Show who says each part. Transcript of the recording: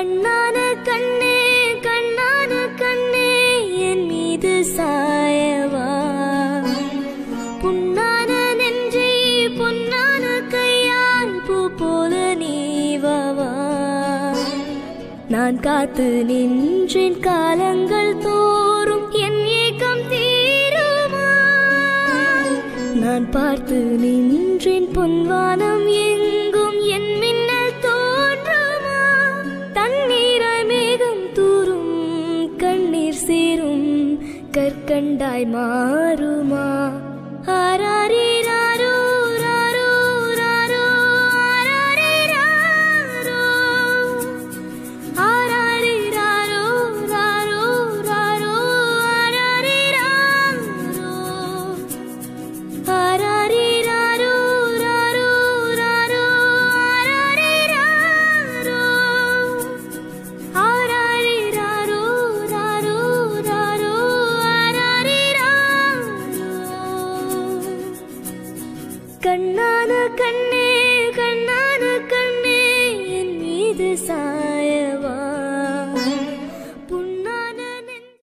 Speaker 1: கண்ணான கண்ணே கண்ணான கண்ணே என் மீது சாயவா புண்ணான நெஞ்சை பொன்னான கையால் பூ போல நீவவா நான் காத்து நின்றேன் காலங்கள் தோறும் என் ஏக்கம் தீருமா நான் பார்த்து நின்றேன் பொன்வானம் எங்கும் என் மின்னல் தோன்றுமா தண்ணீராய் மேகம் தூரும் கண்ணீர் சேரும் கற்கண்டாய் மாறுமா ஆராரிராரோ, ராரோ, ராரோ, ஆராரிராரோ. ஆராரிராரோ, ராரோ, ராரோ, ஆராரிராரோ. ஆராரிராரோ, ராரோ, ராரோ, ஆராரிராரோ. ஆராரிராரோ, ராரோ, ராரோ, ஆராரிராரோ. கண்ணா